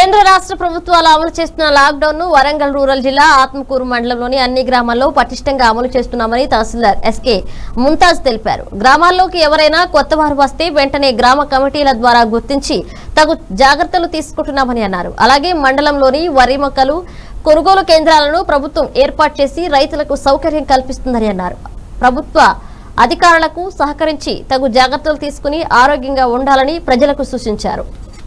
కేంద్ర రాష్ట్ర ప్రభుత్వాలు అమలు చేస్తున్న లాక్డౌన్ ను వరంగల్ రూరల్ జిల్లా ఆత్మకూరు మండలంలోని అన్ని గ్రామాల్లో పటిష్టంగా అమలు చేస్తున్నామని తహసీల్దార్ ఎస్కే ముంతాజ్ తెలిపారు గ్రామాల్లోకి ఎవరైనా కొత్త వారు వస్తే వెంటనే గ్రామ కమిటీల ద్వారా గుర్తించి తగు జాగ్రత్తలు తీసుకుంటున్నామని అన్నారు అలాగే మండలంలోని వరి మొక్కలు కొనుగోలు కేంద్రాలను ప్రభుత్వం ఏర్పాటు చేసి రైతులకు సౌకర్యం కల్పిస్తుందని అన్నారు ప్రభుత్వ అధికారులకు సహకరించి తగు జాగ్రత్తలు తీసుకుని ఆరోగ్యంగా ఉండాలని ప్రజలకు సూచించారు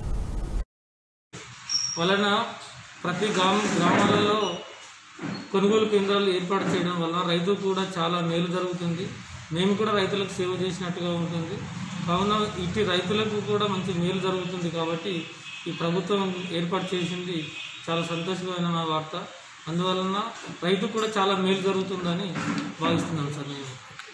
వలన ప్రతి గ్రామ గ్రామాలలో కొనుగోలు కేంద్రాలు ఏర్పాటు చేయడం వలన రైతుకు కూడా చాలా మేలు జరుగుతుంది మేము కూడా రైతులకు సేవ చేసినట్టుగా ఉంటుంది కావున ఇటు రైతులకు కూడా మంచి మేలు జరుగుతుంది కాబట్టి ఈ ప్రభుత్వం ఏర్పాటు చేసింది చాలా సంతోషమైన వార్త అందువలన రైతుకు కూడా చాలా మేలు జరుగుతుందని భావిస్తున్నాను సార్ నేను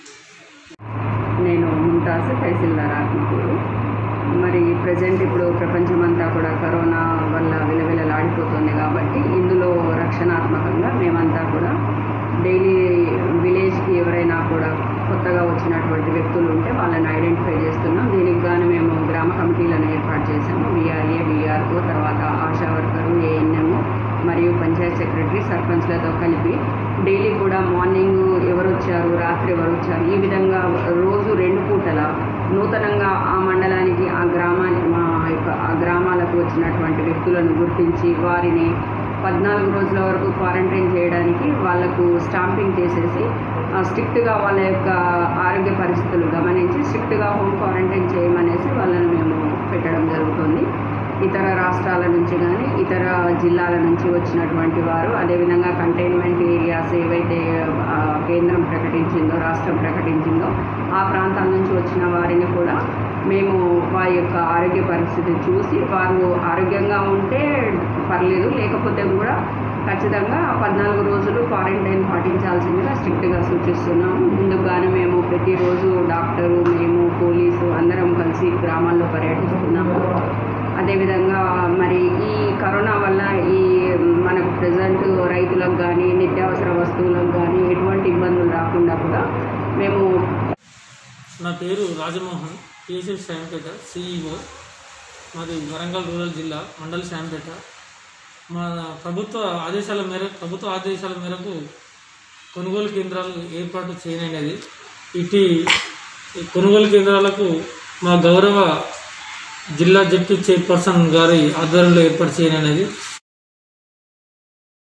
నేను ముంతాజ్ తహసీల్దార్ ఆత్మకూరు మరి ప్రజెంట్ ఇప్పుడు ప్రపంచమంతా కూడా కరోనా వల్ల విలవిలలాడిపోతుంది కాబట్టి ఇందులో రక్షణాత్మకంగా మేమంతా కూడా డైలీ విలేజ్కి ఎవరైనా కూడా కొత్తగా వచ్చినటువంటి వ్యక్తులు ఉంటే వాళ్ళని ఐడెంటిఫై చేస్తున్నాం దీనికి గాను మేము గ్రామ కమిటీలను ఏర్పాటు చేసాము విఆర్ఏ విఆర్ఓ తర్వాత ఆశా వర్కరు ఏఎన్ఎం మరియు పంచాయత్ సెక్రటరీ సర్పంచ్లతో కలిపి డైలీ కూడా మార్నింగ్ ఎవరు వచ్చారు రాత్రి ఎవరు వచ్చారు ఈ విధంగా రోజు రెండు పూటల నూతనంగా ఆ మండలానికి ఆ గ్రామానికి మా యొక్క ఆ గ్రామాలకు వచ్చినటువంటి వ్యక్తులను గుర్తించి వారిని పద్నాలుగు రోజుల వరకు క్వారంటైన్ చేయడానికి వాళ్ళకు స్టాంపింగ్ చేసేసి ఆ, స్ట్రిక్ట్గా వాళ్ళ యొక్క ఆరోగ్య పరిస్థితులు గమనించి స్ట్రిక్ట్గా హోమ్ క్వారంటైన్ చేయమనేసి వాళ్ళని మేము పెట్టడం జరుగుతుంది ఇతర రాష్ట్రాల నుంచి కానీ ఇతర జిల్లాల నుంచి వచ్చినటువంటి వారు అదేవిధంగా కంటైన్మెంట్ ఏరియాస్ ఏవైతే ఆ, కేంద్రం ప్రకటించిందో రాష్ట్రం ప్రకటించిందో ఆ ప్రాంతాల నుంచి వచ్చిన వారిని కూడా మేము వారి యొక్క ఆరోగ్య పరిస్థితి చూసి వారు ఆరోగ్యంగా ఉంటే పర్లేదు లేకపోతే కూడా ఖచ్చితంగా పద్నాలుగు రోజులు క్వారంటైన్ పాటించాల్సిందిగా స్ట్రిక్ట్గా సూచిస్తున్నాము ముందుగానే మేము ప్రతిరోజు డాక్టరు మేము పోలీసు అందరం కలిసి గ్రామాల్లో పర్యటిస్తున్నాము అదేవిధంగా మరి ఈ కరోనా వల్ల ఈ మనకు ప్రజెంట్ రైతులకు కానీ నిత్యావసర వస్తువులకు కానీ ఎటువంటి ఇబ్బందులు రాకుండా కూడా మేము నా పేరు రాజమోహన్ పిఎస్ఎఫ్ శాంపేట సిఈఓ మాది వరంగల్ రూరల్ జిల్లా మండల్ శాంపేట మా ప్రభుత్వ ఆదేశాల మేరకు ప్రభుత్వ ఆదేశాల మేరకు కొనుగోలు కేంద్రాలు ఏర్పాటు చేయననేది ఇటు ఈ కొనుగోలు కేంద్రాలకు మా గౌరవ జిల్లా జడ్పీ చైర్పర్సన్ గారి ఆధ్వర్యంలో ఏర్పాటు చేయననేది